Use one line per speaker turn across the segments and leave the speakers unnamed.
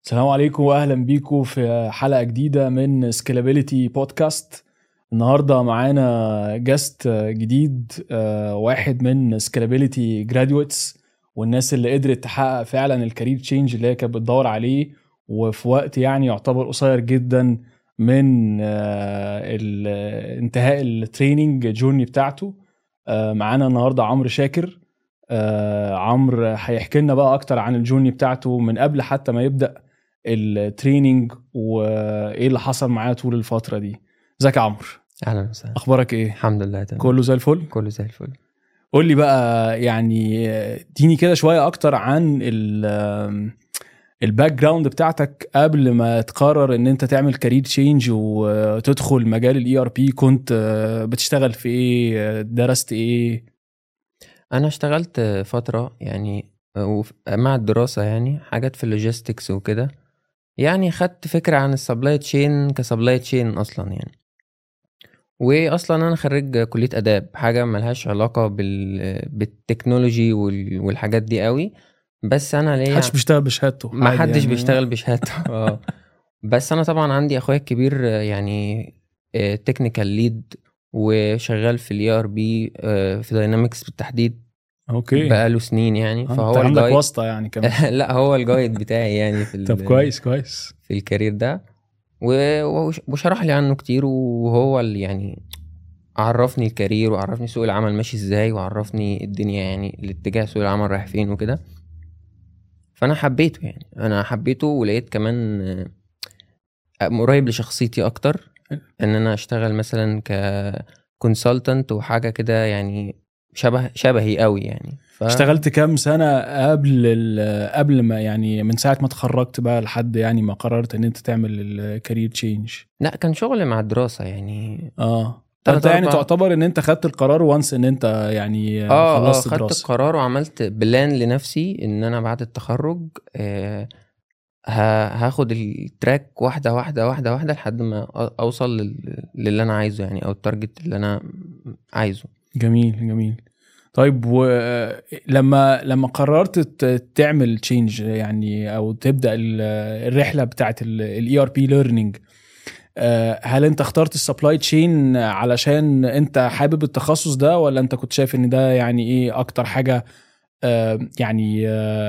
السلام عليكم واهلا بيكم في حلقه جديده من سكيلابيليتي بودكاست النهارده معانا جاست جديد آه، واحد من سكيلابيليتي جراديويتس والناس اللي قدرت تحقق فعلا الكارير تشينج اللي هي كانت بتدور عليه وفي وقت يعني يعتبر قصير جدا من آه، انتهاء التريننج جورني بتاعته آه، معانا النهارده عمرو شاكر عمرو هيحكي لنا بقى اكتر عن الجورني بتاعته من قبل حتى ما يبدا التريننج وايه اللي حصل معاه طول الفتره دي ازيك يا عمرو
اهلا وسهلا
اخبارك ايه
الحمد لله تمام
كله زي الفل
كله زي الفل
قول لي بقى يعني اديني كده شويه اكتر عن الباك جراوند بتاعتك قبل ما تقرر ان انت تعمل كارير تشينج وتدخل مجال الاي ار بي كنت بتشتغل في ايه درست ايه
انا اشتغلت فتره يعني مع الدراسه يعني حاجات في اللوجيستكس وكده يعني خدت فكره عن السبلاي تشين كسبلاي تشين اصلا يعني واصلا انا خريج كليه اداب حاجه ملهاش علاقه بال... بالتكنولوجي وال... والحاجات دي قوي بس انا ليا
محدش بيشتغل بشهادته
ما حدش يعني. بيشتغل بشهادته اه بس انا طبعا عندي اخويا الكبير يعني تكنيكال ليد وشغال في الاي ار بي في داينامكس بالتحديد
اوكي
بقاله سنين يعني
آه، فهو عندك واسطه يعني كمان
لا هو الجايد بتاعي يعني في
طب كويس كويس
في الكارير ده وشرح لي عنه كتير وهو اللي يعني عرفني الكارير وعرفني سوق العمل ماشي ازاي وعرفني الدنيا يعني الاتجاه سوق العمل رايح فين وكده فانا حبيته يعني انا حبيته ولقيت كمان آه، قريب لشخصيتي اكتر ان انا اشتغل مثلا ككونسلتنت وحاجه كده يعني شبه شبهي قوي يعني
ف... اشتغلت كام سنه قبل قبل ما يعني من ساعه ما اتخرجت بقى لحد يعني ما قررت ان انت تعمل الكارير تشينج
لا كان شغل مع الدراسه يعني
اه انت يعني تعتبر ان انت خدت القرار وانس ان انت يعني
اه خلصت اه خدت القرار وعملت بلان لنفسي ان انا بعد التخرج آه هاخد التراك واحده واحده واحده واحده لحد ما اوصل للي انا عايزه يعني او التارجت اللي انا عايزه
جميل جميل طيب ولما لما قررت تعمل تشينج يعني او تبدا الرحله بتاعت الاي ار بي ليرنينج هل انت اخترت السبلاي تشين علشان انت حابب التخصص ده ولا انت كنت شايف ان ده يعني ايه اكتر حاجه آه، يعني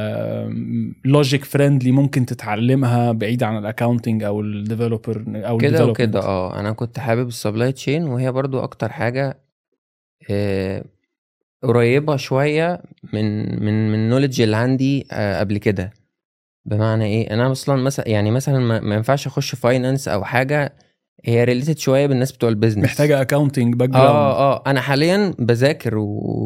لوجيك فريندلي ممكن تتعلمها بعيد عن الاكاونتنج او الديفلوبر او
كده وكده اه انا كنت حابب السبلاي تشين وهي برضو اكتر حاجه آه، قريبه شويه من من من النولج اللي عندي آه، قبل كده بمعنى ايه انا اصلا مثلا يعني مثلا ما ينفعش اخش فاينانس او حاجه هي ريليتد شويه بالناس بتوع البيزنس
محتاجه اكاونتنج باك
جراوند اه اه انا حاليا بذاكر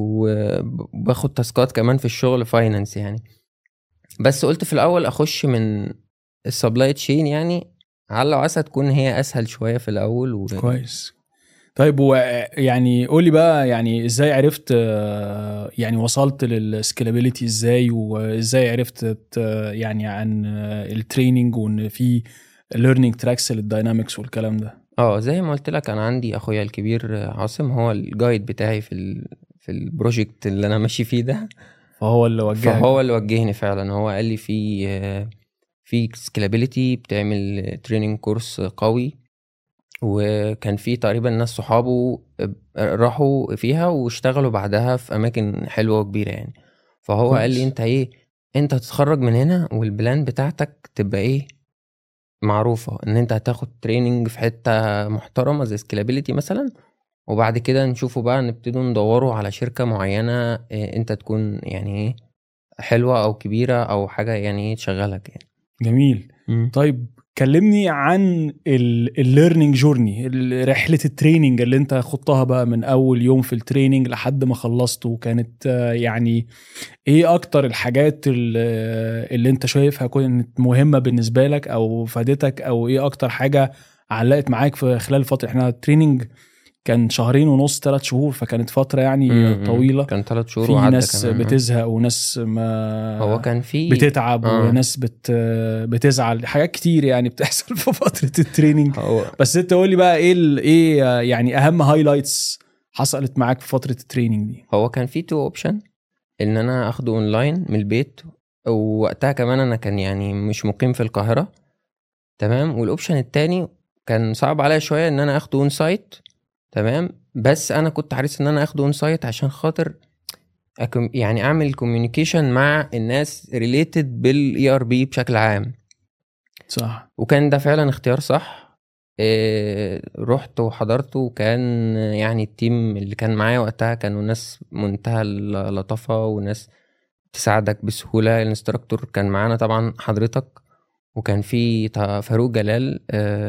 وباخد تاسكات كمان في الشغل فاينانس يعني بس قلت في الاول اخش من السبلاي تشين يعني على وعسى تكون هي اسهل شويه في الاول و...
كويس طيب يعني قول لي بقى يعني ازاي عرفت يعني وصلت للسكيلابيلتي ازاي وازاي عرفت يعني عن التريننج وان في ليرنينج تراكس للداينامكس والكلام ده
اه زي ما قلت لك انا عندي اخويا الكبير عاصم هو الجايد بتاعي في ال في البروجكت اللي انا ماشي فيه ده
فهو اللي وجهني
فهو اللي وجهني فعلا هو قال لي في في سكيلابيلتي بتعمل تريننج كورس قوي وكان في تقريبا ناس صحابه راحوا فيها واشتغلوا بعدها في اماكن حلوه وكبيره يعني فهو قال لي انت ايه انت هتتخرج من هنا والبلان بتاعتك تبقى ايه معروفه ان انت هتاخد تريننج في حته محترمه زي سكيلابيلتي مثلا وبعد كده نشوفه بقى نبتدوا ندوروا على شركه معينه إيه انت تكون يعني ايه حلوه او كبيره او حاجه يعني تشغلك يعني
جميل م. طيب كلمني عن الليرنينج جورني رحله التريننج اللي انت خضتها بقى من اول يوم في التريننج لحد ما خلصته كانت يعني ايه اكتر الحاجات اللي انت شايفها كانت مهمه بالنسبه لك او فادتك او ايه اكتر حاجه علقت معاك في خلال فتره احنا التريننج كان شهرين ونص ثلاث شهور فكانت فتره يعني مم. طويله
كان ثلاث شهور
في ناس كمان. بتزهق وناس ما
هو كان في
بتتعب آه. وناس بت بتزعل حاجات كتير يعني بتحصل في فتره التريننج هو. بس انت قول لي بقى ايه ايه يعني اهم هايلايتس حصلت معاك في فتره التريننج دي
هو كان في تو اوبشن ان انا اخده اونلاين من البيت ووقتها كمان انا كان يعني مش مقيم في القاهره تمام والاوبشن التاني كان صعب عليا شويه ان انا اخده اون سايت تمام بس انا كنت حريص ان انا اخده اون سايت عشان خاطر أكم يعني اعمل كوميونيكيشن مع الناس ريليتد بالاي ار بي بشكل عام
صح
وكان ده فعلا اختيار صح إيه رحت وحضرته وكان يعني التيم اللي كان معايا وقتها كانوا ناس منتهى اللطافة وناس تساعدك بسهولة الانستراكتور كان معانا طبعا حضرتك وكان في تا- فاروق جلال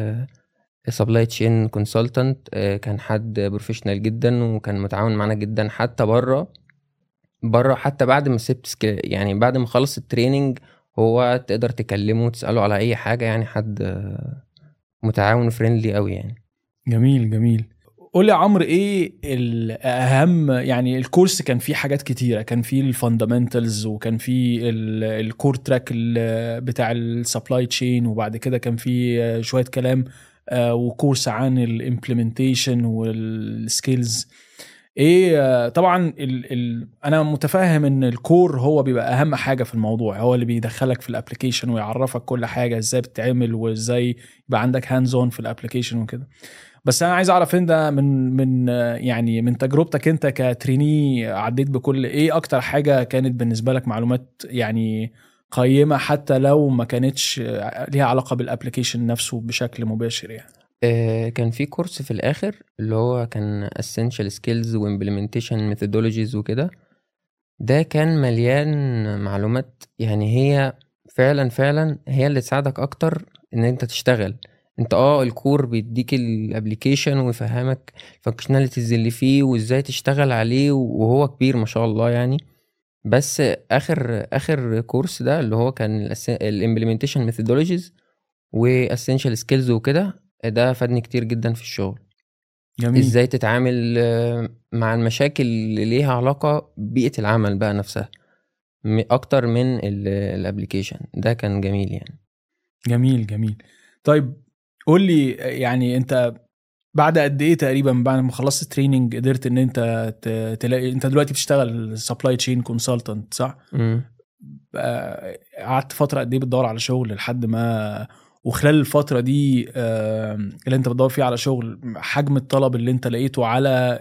سبلاي تشين كونسلتنت كان حد بروفيشنال جدا وكان متعاون معانا جدا حتى بره بره حتى بعد ما سبت سكيل يعني بعد ما خلص التريننج هو تقدر تكلمه وتسأله على أي حاجة يعني حد آه، متعاون فريندلي قوي يعني
جميل جميل قول لي يا عمرو ايه الاهم يعني الكورس كان فيه حاجات كتيره كان فيه الفاندامنتالز وكان فيه الكور تراك بتاع السبلاي تشين وبعد كده كان فيه شويه كلام آه، وكورس عن الامبلمنتيشن والسكيلز ايه آه، طبعا ال ال انا متفهم ان الكور هو بيبقى اهم حاجه في الموضوع هو اللي بيدخلك في الابلكيشن ويعرفك كل حاجه ازاي بتتعمل وازاي يبقى عندك هاندز اون في الابلكيشن وكده بس انا عايز اعرف انت من من آه، يعني من تجربتك انت كتريني عديت بكل ايه اكتر حاجه كانت بالنسبه لك معلومات يعني قيمه حتى لو ما كانتش آه، ليها علاقه بالابلكيشن نفسه بشكل مباشر يعني
آه، كان في كورس في الآخر اللي هو كان essential skills و implementation methodologies وكده ده كان مليان معلومات يعني هي فعلا فعلا هي اللي تساعدك أكتر إن أنت تشتغل انت اه الكور بيديك الابليكيشن ويفهمك الفانكشناليتيز اللي فيه وازاي تشتغل عليه وهو كبير ما شاء الله يعني بس اخر اخر كورس ده اللي هو كان الامبلمنتيشن ميثودولوجيز واسينشال سكيلز وكده ده فادني كتير جدا في الشغل
جميل
ازاي تتعامل آه، مع المشاكل اللي ليها علاقة ببيئة العمل بقى نفسها م- اكتر من الابليكيشن ده كان جميل يعني
جميل جميل طيب قول لي يعني انت بعد قد ايه تقريبا بعد ما خلصت تريننج قدرت ان انت ت- تلاقي انت دلوقتي بتشتغل سبلاي تشين كونسلتنت صح؟
مم.
آه، قعدت فتره قد ايه بتدور على شغل لحد ما وخلال الفتره دي آه، اللي انت بتدور فيها على شغل حجم الطلب اللي انت لقيته على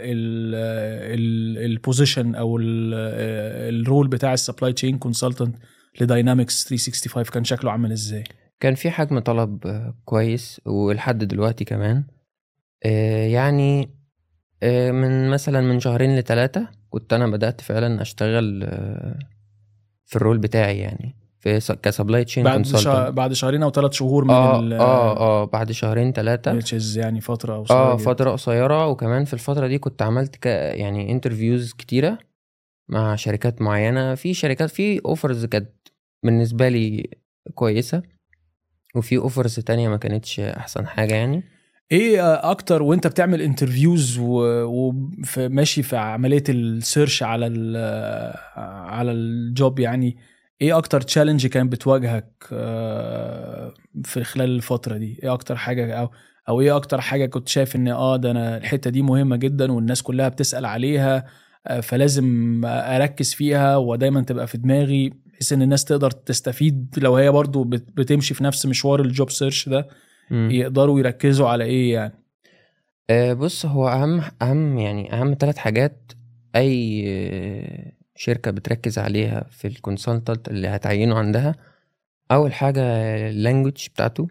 البوزيشن او ال- آه، الرول بتاع السبلاي تشين كونسلتنت لداينامكس 365 كان شكله عامل ازاي؟
كان في حجم طلب آه، كويس ولحد دلوقتي كمان آه، يعني آه، من مثلا من شهرين لتلاتة كنت انا بدأت فعلا اشتغل آه، في الرول بتاعي يعني في كسبلاي تشين
بعد شهر
كونسلتنت
بعد شهرين او ثلاث شهور من
اه
ال
اه اه بعد شهرين تلاتة
which is يعني فتره قصيره
اه
جداً.
فترة قصيرة وكمان في الفترة دي كنت عملت ك... يعني انترفيوز كتيرة مع شركات معينة في شركات في اوفرز كانت بالنسبة لي كويسة وفي اوفرز تانية ما كانتش احسن حاجة يعني
ايه اكتر وانت بتعمل انترفيوز وماشي في عمليه السيرش على ال على الجوب يعني ايه اكتر تشالنج كانت بتواجهك آه، في خلال الفتره دي ايه اكتر حاجه او او ايه اكتر حاجه كنت شايف ان اه ده انا الحته دي مهمه جدا والناس كلها بتسال عليها آه، فلازم اركز فيها ودايما تبقى في دماغي بحيث ان الناس تقدر تستفيد لو هي برضو بت- بتمشي في نفس مشوار الجوب سيرش ده
مم.
يقدروا يركزوا على ايه يعني
آه، بص هو اهم اهم يعني اهم ثلاث حاجات اي آه، شركه بتركز عليها في الكونسلتنت اللي هتعينه عندها اول حاجه اللانجوج بتاعته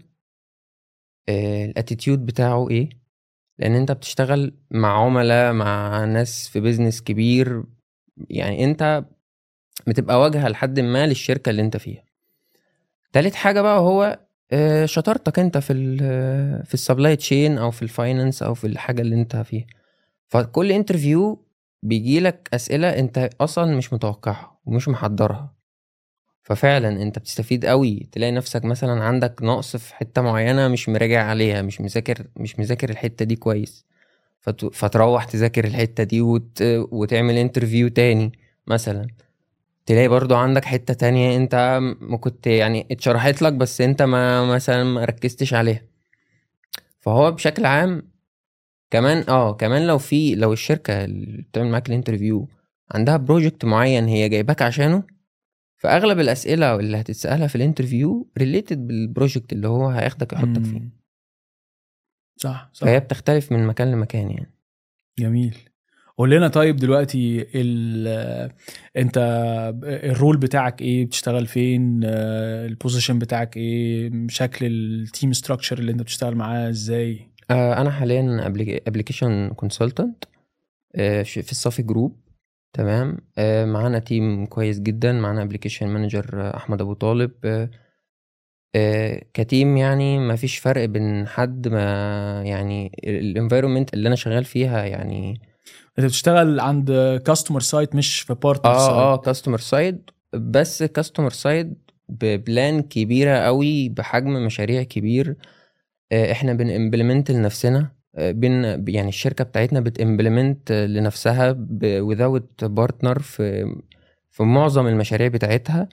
الاتيتيود بتاعه ايه لان انت بتشتغل مع عملاء مع ناس في بيزنس كبير يعني انت بتبقى واجهه لحد ما للشركه اللي انت فيها تالت حاجه بقى هو آه، شطارتك انت في ال في السبلاي تشين او في الفاينانس او في الحاجه اللي انت فيها فكل انترفيو بيجي لك اسئله انت اصلا مش متوقعها ومش محضرها ففعلا انت بتستفيد قوي تلاقي نفسك مثلا عندك نقص في حته معينه مش مراجع عليها مش مذاكر مش مذاكر الحته دي كويس فت... فتروح تذاكر الحته دي وت... وتعمل انترفيو تاني مثلا تلاقي برضو عندك حتة تانية انت ما كنت يعني اتشرحت لك بس انت ما مثلا ما ركزتش عليها فهو بشكل عام كمان اه كمان لو في لو الشركة اللي بتعمل معاك الانترفيو عندها بروجكت معين هي جايباك عشانه فاغلب الاسئله اللي هتتسالها في الانترفيو ريليتد بالبروجكت اللي هو هياخدك يحطك فيه
مم. صح صح
فهي بتختلف من مكان لمكان يعني
جميل قول لنا طيب دلوقتي ال انت الرول بتاعك ايه بتشتغل فين آه، البوزيشن بتاعك ايه شكل التيم ستراكشر اللي انت بتشتغل معاه ازاي
آه، انا حاليا ابلكيشن كونسلتنت في الصافي جروب تمام آه، معانا تيم كويس جدا معانا ابلكيشن مانجر احمد ابو طالب آه، آه، كتيم يعني ما فيش فرق بين حد ما يعني الانفايرمنت اللي انا شغال فيها يعني
انت بتشتغل عند كاستمر سايت مش في بارتنر
اه اه
سايت
كاستمر سايد بس كاستمر سايد ببلان كبيره قوي بحجم مشاريع كبير آه، احنا بنimplement لنفسنا آه، بن يعني الشركه بتاعتنا بتimplement لنفسها ب- without partner في في معظم المشاريع بتاعتها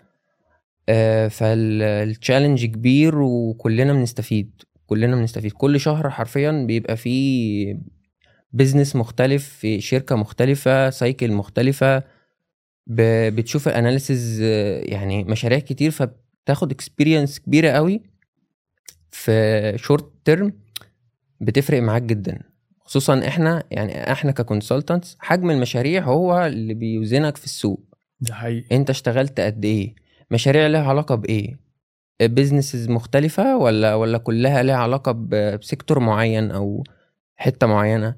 فالتشالنج كبير وكلنا بنستفيد كلنا بنستفيد كل شهر حرفيا بيبقى فيه بيزنس مختلف في شركه مختلفه سايكل مختلفه ب- بتشوف الاناليسز يعني مشاريع كتير فبتاخد اكسبيرينس كبيره قوي في شورت تيرم بتفرق معاك جدا خصوصا احنا يعني احنا ككونسلتنتس حجم المشاريع هو اللي بيوزنك في السوق
ده حقيقي
انت اشتغلت قد ايه مشاريع لها علاقه بايه بيزنسز مختلفه ولا ولا كلها لها علاقه ب- بسيكتور معين او حته معينه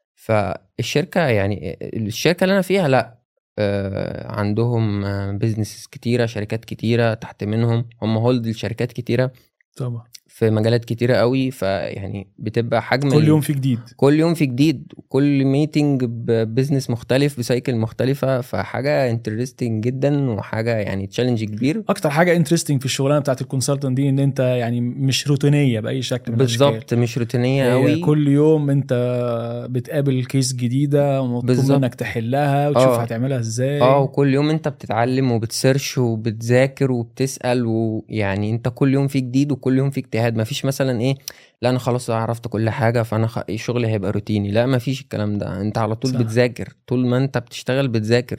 فالشركه يعني الشركه اللي انا فيها لا آه، عندهم بيزنسز كتيره شركات كتيره تحت منهم هم هولد لشركات كتيره
طبعا
في مجالات كتيره قوي فيعني بتبقى حجم
كل
ال-
يوم في جديد
كل يوم في جديد كل ميتنج ببزنس مختلف بسايكل مختلفة فحاجة انترستنج جدا وحاجة يعني تشالنج كبير
اكتر حاجه انترستنج في الشغلانه بتاعت الكونسلتنت دي ان انت يعني مش روتينيه باي شكل من الأشكال.
بالظبط مش روتينية
هي
قوي
كل يوم انت بتقابل كيس جديده ومطلوب
بالظبط.
منك تحلها وتشوف
آه.
هتعملها ازاي
اه وكل يوم انت بتتعلم وبتسيرش وبتذاكر وبتسأل ويعني انت كل يوم في جديد وكل يوم في اجتهاد مفيش مثلا ايه لا انا خلاص عرفت كل حاجة فانا خ... شغلي هيبقى روتيني لا مفيش الكلام ده انت على طول
صح.
بتذاكر طول ما انت بتشتغل بتذاكر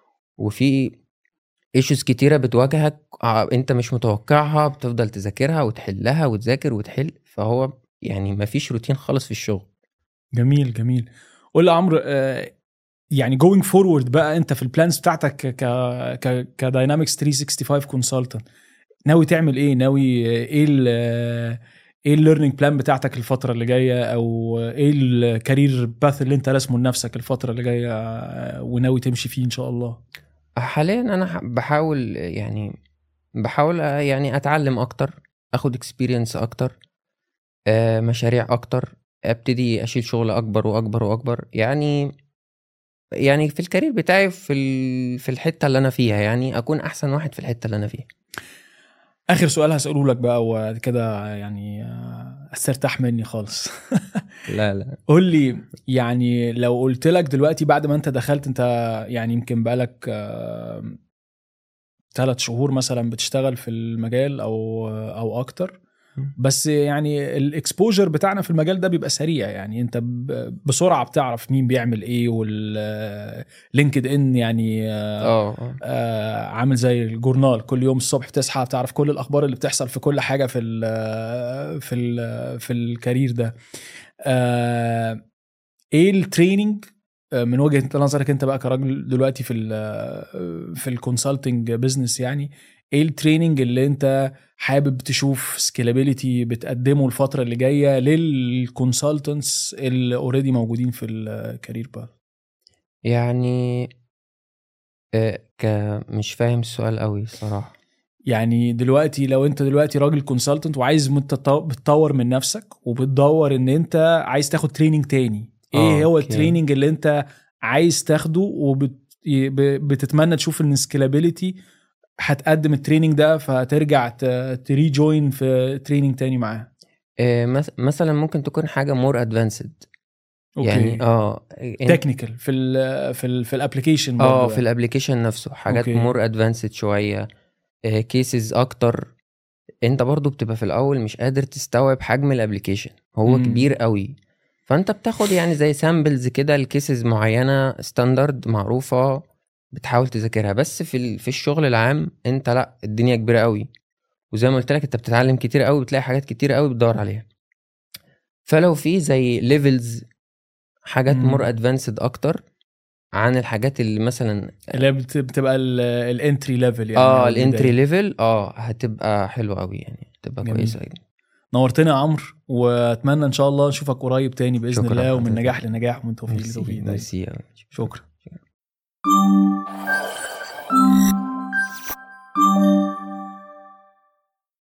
وفي ايشوز كتيرة بتواجهك ع- انت مش متوقعها بتفضل تذاكرها وتحلها وتذاكر وتحل فهو يعني مفيش روتين خالص في الشغل
جميل جميل قول لي يا عمرو آه، يعني جوينج فورورد بقى انت في البلانز بتاعتك ك ك كداينامكس 365 كونسلتنت ناوي تعمل ايه ناوي آه، ايه ال ايه الليرنينج بلان بتاعتك الفتره اللي جايه او ايه الكارير باث اللي انت راسمه لنفسك الفتره اللي جايه آه، وناوي تمشي فيه ان شاء الله
حاليا انا ح- بحاول يعني بحاول يعني اتعلم اكتر اخد اكسبيرينس اكتر آه، مشاريع اكتر ابتدي اشيل شغل اكبر واكبر واكبر يعني يعني في الكارير بتاعي في ال- في الحته اللي انا فيها يعني اكون احسن واحد في الحته اللي انا فيها
اخر سؤال هساله لك بقى وكده يعني آه، استرتاح مني خالص
لا لا
قول لي يعني لو قلت لك دلوقتي بعد ما انت دخلت انت يعني يمكن بقالك ثلاث شهور مثلا بتشتغل في المجال او او اكتر
مم.
بس يعني الاكسبوجر بتاعنا في المجال ده بيبقى سريع يعني انت ب- بسرعه بتعرف مين بيعمل ايه واللينكد ان يعني آه،
اه آه.
آه، عامل زي الجورنال كل يوم الصبح تصحى بتعرف كل الاخبار اللي بتحصل في كل حاجه في ال في ال في الكارير ده آه، ايه التريننج آه، من وجهه نظرك انت بقى كراجل دلوقتي في ال في الكونسلتنج بزنس يعني ايه التريننج اللي انت حابب تشوف سكيلابيليتي بتقدمه الفتره اللي جايه للكونسلتنتس اللي اوريدي موجودين في الكارير باث
يعني آه، ك مش فاهم السؤال قوي الصراحه
يعني دلوقتي لو انت دلوقتي راجل كونسلتنت وعايز متط- بتطور من نفسك وبتدور ان انت عايز تاخد تريننج تاني ايه
آه،
هو
أوكي.
التريننج اللي انت عايز تاخده وبتتمنى تشوف ان سكيلابيليتي هتقدم التريننج ده فترجع تريجوين في تريننج تاني معاه
آه، مس- مثلا ممكن تكون حاجه مور ادفانسد
اوكي
يعني اه إن-
تكنيكال في ال في ال في الابلكيشن
اه في الابلكيشن نفسه حاجات
أوكي.
مور ادفانسد شويه كيسز اكتر انت برضو بتبقى في الاول مش قادر تستوعب حجم الابلكيشن هو
مم.
مم. كبير قوي فانت بتاخد يعني زي سامبلز كده لكيسز معينه ستاندرد معروفه بتحاول تذاكرها بس في ال- في الشغل العام انت لا الدنيا كبيره قوي وزي ما قلت لك انت بتتعلم كتير قوي بتلاقي حاجات كتير قوي بتدور عليها فلو في زي ليفلز حاجات
مم.
مور ادفانسد اكتر عن الحاجات اللي مثلا
اللي هي بت- بتبقى الانتري ليفل يعني
اه
أو
الانتري
البداية.
ليفل اه هتبقى حلوه قوي يعني هتبقى
جميل.
كويسه جدا
نورتنا يا عمرو واتمنى ان شاء الله اشوفك قريب تاني باذن
شكراً
الله ومن
حضرتك.
نجاح لنجاح ومن توفيق
ميرسي
لتوفيق دايما.
ميرسي أوي.
شكرا